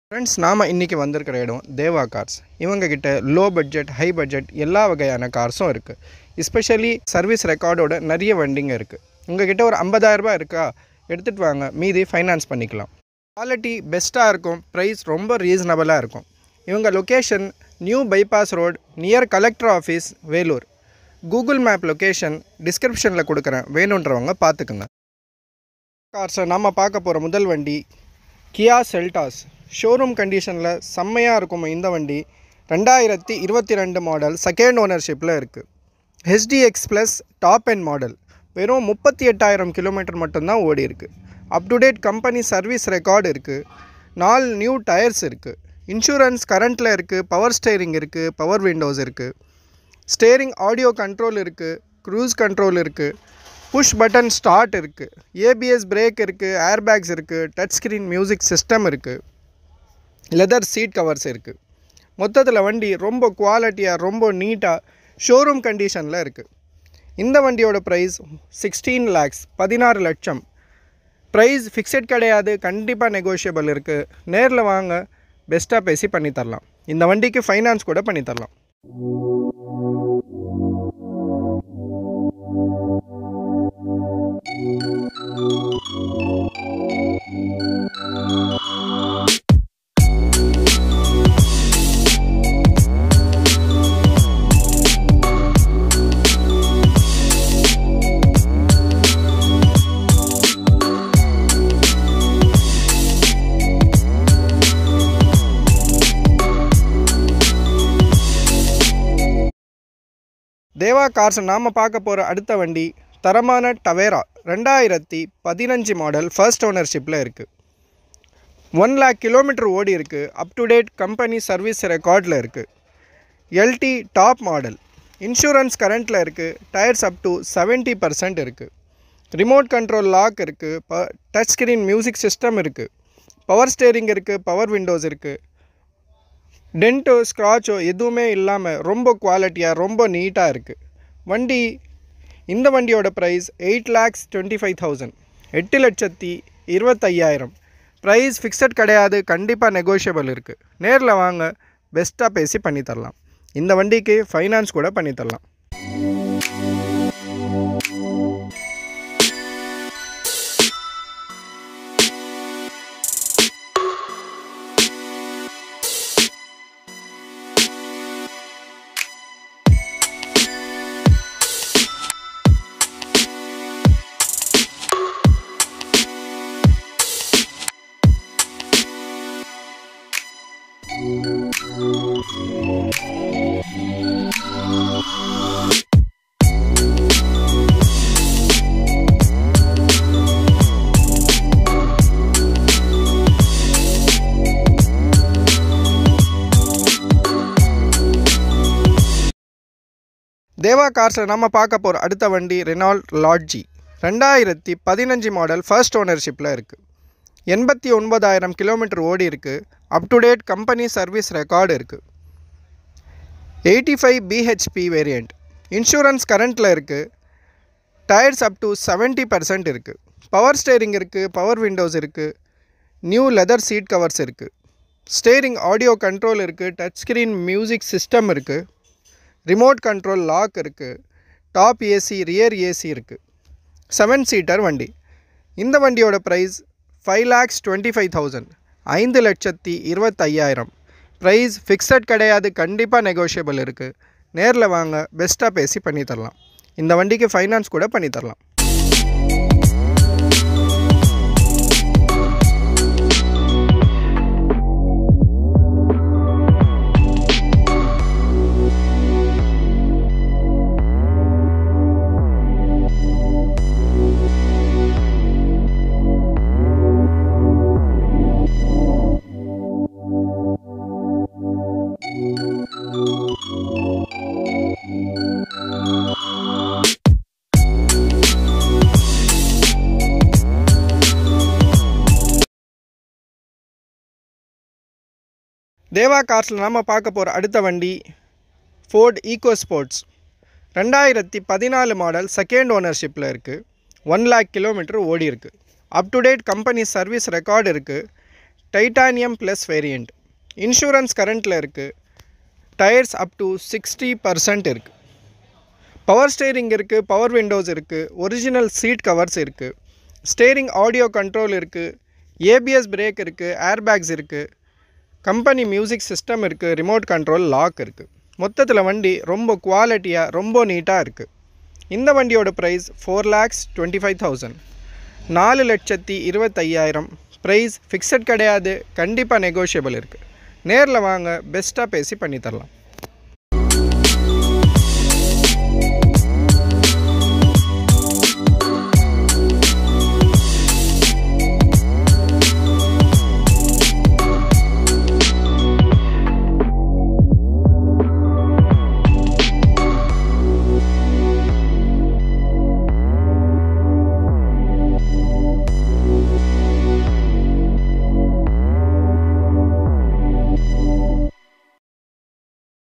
friends நாம் இன்றைக்கி வந்திருக்கிற இடம் தேவா கார்ஸ் இவங்க கிட்ட லோ பட்ஜெட் ஹை பட்ஜெட் எல்லா வகையான கார்ஸும் இருக்குது எஸ்பெஷலி சர்வீஸ் ரெக்கார்டோட நிறைய வண்டிங்க இருக்குது உங்ககிட்ட ஒரு 50000 ரூபாய் இருக்கா எடுத்துகிட்டு வாங்க மீதி ஃபைனான்ஸ் பண்ணிக்கலாம் குவாலிட்டி பெஸ்ட்டாக இருக்கும் ப்ரைஸ் ரொம்ப ரீசனபிளாக இருக்கும் இவங்க location new bypass road near collector office Vellore Google map location டிஸ்கிரிப்ஷனில் கொடுக்குறேன் வேணுன்றவங்க பார்த்துக்குங்க கார்ஸை நம்ம பார்க்க போகிற முதல் வண்டி கியா செல்டாஸ் ஷோரூம் கண்டிஷனில் செம்மையாக இருக்கும் இந்த வண்டி ரெண்டாயிரத்தி இருபத்தி ரெண்டு மாடல் செகண்ட் ஓனர்ஷிப்பில் இருக்குது HDX plus top end model வெறும் முப்பத்தி எட்டாயிரம் கிலோமீட்டர் மட்டும்தான் ஓடி இருக்குது up to date company service record இருக்குது நாலு நியூ டயர்ஸ் இருக்குது இன்சூரன்ஸ் கரண்ட்டில் இருக்குது பவர் ஸ்டேரிங் இருக்குது பவர் விண்டோஸ் இருக்குது ஸ்டேரிங் ஆடியோ கண்ட்ரோல் இருக்குது க்ரூஸ் கண்ட்ரோல் இருக்குது புஷ் பட்டன் ஸ்டார்ட் இருக்குது ஏபிஎஸ் பிரேக் இருக்குது ஏர்பேக்ஸ் இருக்குது டச் ஸ்க்ரீன் மியூசிக் சிஸ்டம் இருக்குது லெதர் சீட் கவர்ஸ் இருக்குது மொத்தத்தில் வண்டி ரொம்ப குவாலிட்டியாக ரொம்ப நீட்டாக ஷோரூம் கண்டிஷனில் இருக்குது இந்த வண்டியோட ப்ரைஸ் சிக்ஸ்டீன் லேக்ஸ் பதினாறு லட்சம் ப்ரைஸ் ஃபிக்ஸட் கிடையாது கண்டிப்பாக நெகோஷியபிள் இருக்குது நேரில் வாங்க பெஸ்ட்டாக பேசி பண்ணி தரலாம் இந்த வண்டிக்கு ஃபைனான்ஸ் கூட பண்ணி தரலாம் தேவா கார்ஸ் நாம் பார்க்க போகிற அடுத்த வண்டி தரமான டவேரா ரெண்டாயிரத்தி பதினஞ்சு மாடல் ஃபர்ஸ்ட் ஓனர்ஷிப்பில் இருக்குது ஒன் லேக் கிலோமீட்டர் ஓடி இருக்குது up to date company service ரெக்கார்டில் இருக்குது எல்டி டாப் மாடல் இன்சூரன்ஸ் கரண்ட்டில் இருக்குது tyres up to seventy percent இருக்குது ரிமோட் கண்ட்ரோல் லாக் இருக்குது ப டச் ஸ்க்ரீன் மியூசிக் சிஸ்டம் இருக்குது பவர் ஸ்டேரிங் இருக்குது பவர் விண்டோஸ் இருக்குது டென்ட்டோ ஸ்க்ராச்சோ எதுவுமே இல்லாமல் ரொம்ப குவாலிட்டியாக ரொம்ப நீட்டாக இருக்குது வண்டி இந்த வண்டியோட price eight lakhs twenty five thousand எட்டு லட்சத்தி இருபத்தையாயிரம் ப்ரைஸ் ஃபிக்ஸட் கிடையாது கண்டிப்பாக நெகோஷியபிள் இருக்குது நேரில் வாங்க பெஸ்ட்டாக பேசி பண்ணி தரலாம் இந்த வண்டிக்கு ஃபைனான்ஸ் கூட பண்ணி தரலாம் தேவா கார்ஸில் நம்ம பார்க்க போகிற அடுத்த வண்டி ரெனால்ட் லாட்ஜி ரெண்டாயிரத்தி பதினஞ்சு மாடல் ஃபர்ஸ்ட் ஓனர்ஷிப்பில் இருக்குது எண்பத்தி ஒன்பதாயிரம் கிலோமீட்டர் ஓடி இருக்குது up to date company service record இருக்குது eighty five BHP variant insurance கரண்ட்டில் இருக்குது tyres up to seventy percent இருக்குது பவர் ஸ்டேரிங் இருக்குது பவர் விண்டோஸ் இருக்குது நியூ லெதர் சீட் கவர்ஸ் இருக்குது ஸ்டேரிங் ஆடியோ கண்ட்ரோல் இருக்குது டச் ஸ்க்ரீன் மியூசிக் சிஸ்டம் இருக்குது remote control lock இருக்குது டாப் ஏசி ரியர் ஏசி இருக்குது செவன் சீட்டர் வண்டி இந்த வண்டியோட price five lakhs twenty five thousand ஐந்து லட்சத்தி இருபத்தையாயிரம் ப்ரைஸ் ஃபிக்ஸட் கிடையாது கண்டிப்பாக நெகோஷியபிள் இருக்குது நேரில் வாங்க பெஸ்ட்டாக பேசி பண்ணி தரலாம் இந்த வண்டிக்கு ஃபைனான்ஸ் கூட பண்ணி தரலாம் தேவா கார்ஸில் நாம் பார்க்க போகிற அடுத்த வண்டி ஃபோர்ட் ஈகோ ஸ்போர்ட்ஸ் ரெண்டாயிரத்தி பதினாலு மாடல் செகண்ட் ஓனர்ஷிப்பில் இருக்குது ஒன் லேக் கிலோமீட்டர் ஓடி இருக்குது up to date company service record இருக்குது டைட்டானியம் ப்ளஸ் வேரியண்ட் இன்சூரன்ஸ் கரண்ட்டில் இருக்குது tyres up to sixty percent இருக்குது பவர் ஸ்டேரிங் இருக்குது பவர் விண்டோஸ் இருக்குது ஒரிஜினல் சீட் கவர்ஸ் இருக்குது ஸ்டேரிங் ஆடியோ கண்ட்ரோல் இருக்குது ஏபிஎஸ் பிரேக் இருக்குது ஏர்பேக்ஸ் இருக்குது கம்பெனி மியூசிக் சிஸ்டம் இருக்குது ரிமோட் கண்ட்ரோல் லாக் இருக்குது மொத்தத்தில் வண்டி ரொம்ப குவாலிட்டியாக ரொம்ப நீட்டாக இருக்குது இந்த வண்டியோட price four lakhs twenty five thousand நாலு லட்சத்தி இருபத்தையாயிரம் ப்ரைஸ் ஃபிக்ஸட் கிடையாது கண்டிப்பாக நெகோஷியபிள் இருக்குது நேரில் வாங்க பெஸ்ட்டாக பேசி பண்ணி தரலாம்